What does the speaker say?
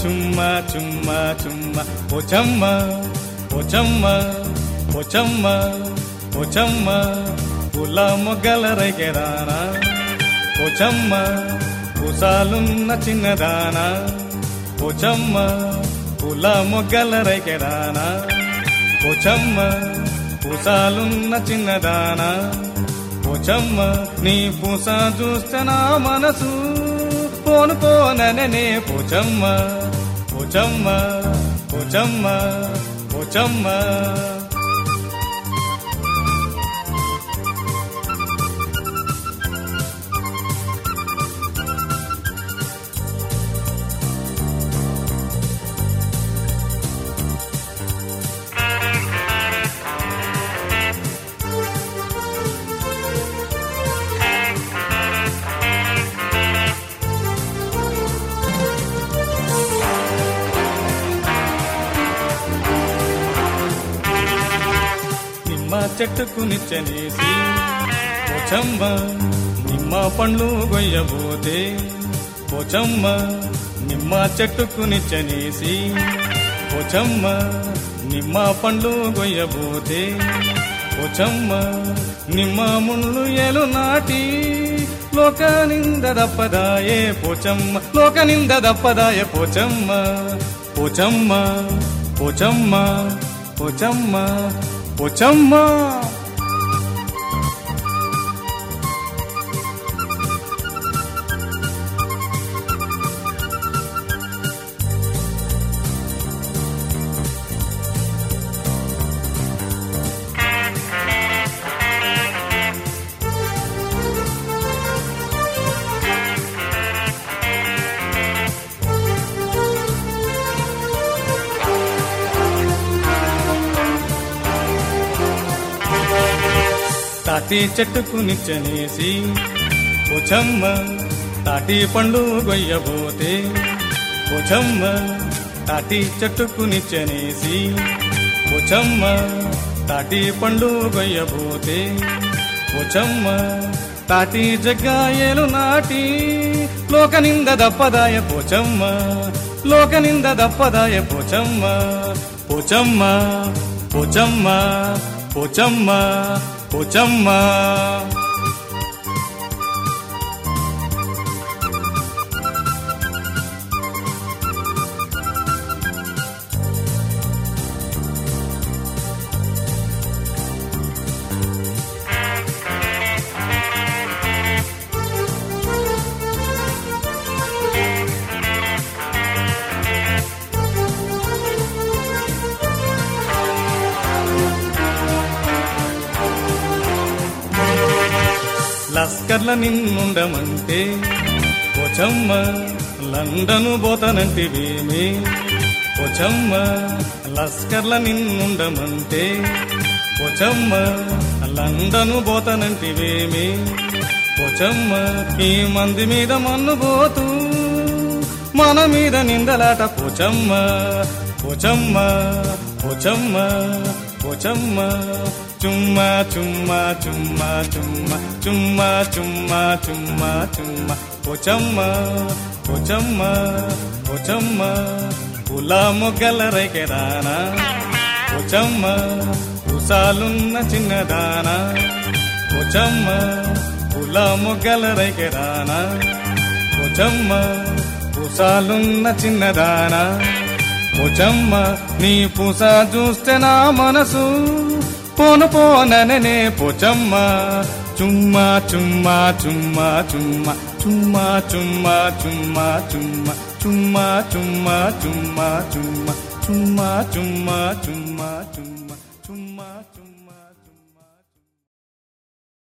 చుమ్మా చుమ్మా చుమ్మా పోచమ్మ పోచమ్మ పోచమ్మ పోచమ్మ పుల్ల మొగ్గల రైకెరానా పోచమ్మ పూసాలున్న చిన్నదానా పోచమ్మ పుల్ల మొగ్గల రైకెరానా పోచమ్మ పూసాలున్న చిన్నదానా పోచమ్మ నీ పూస చూస్తే నా మనసు పోను పోననే పోచమ్మ పోచమ్మ పోచమ్మ పోచమ్మ నిమ్మ చెట్టుకు నిచ్చనేసి పోచమ్మ నిమ్మ పండ్లు గొయ్యబోతే పోచమ్మ నిమ్మ చెట్టుకు నిచ్చనేసి పోచమ్మ నిమ్మ పండ్లు గొయ్యబోతే పోచమ్మ నిమ్మ ముళ్ళు ఏలు నాటి లోక నింద దప్పదాయే పోచమ్మ లోక నింద దప్పదాయ పోచమ్మ పోచమ్మ పోచమ్మ పోచమ్మ పోచమ్మ తాటి చెట్టుకు నిచ్చనేసి పోచమ్మ తాటి పండ్లు గొయ్యబోతే పోచమ్మ తాటి చెట్టుకు నిచ్చనేసి పోచమ్మ తాటి పండ్లు గొయ్యబోతే పోచమ్మ తాటి జగ్గాయలు నాటి లోక నింద దప్పదాయ పోచమ్మ లోక నింద దప్పదాయ పోచమ్మ పోచమ్మ పోచమ్మ పోచమ్మ పోచమ్మ లస్కర్ల నిన్నుండమంటే పోచమ్మ లండను పోతానంటివేమి పోచమ్మ లస్కర్ల నిన్నుండమంటే పోచమ్మ లండను పోతానంటివేమి పోచమ్మ ఈ మంది మీద మన్ను పోతూ మన మీద నిందలాట పోచమ్మ పోచమ్మ పోచమ్మ పోచమ్మ చుమ్మా చుమ్మా చుమ్మా చుమ్మా చుమ్మా చుమ్మా చుమ్మా చుమ్మా పోచమ్మ పోచమ్మ పోచమ్మ పుల మొగ్గల రైకెరానా పోచమ్మ ఉసాలున్న చిన్నదానా పోచమ్మ పుల మొగ్గల రైకెరానా పోచమ్మ పూసాలున్న చిన్నదానా పోచమ్మ నీ పూస చూస్తే నా మనసు పోను పోననే పోచమ్మ చుమ్మా చుమ్మా చుమ్మా చుమ్మా చుమ్మా చుమ్మా చుమ్మా చుమ్మా చుమ్మా చుమ్మా చుమ్మా చుమ్మా చుమ్మా చుమ్మా చుమ్మా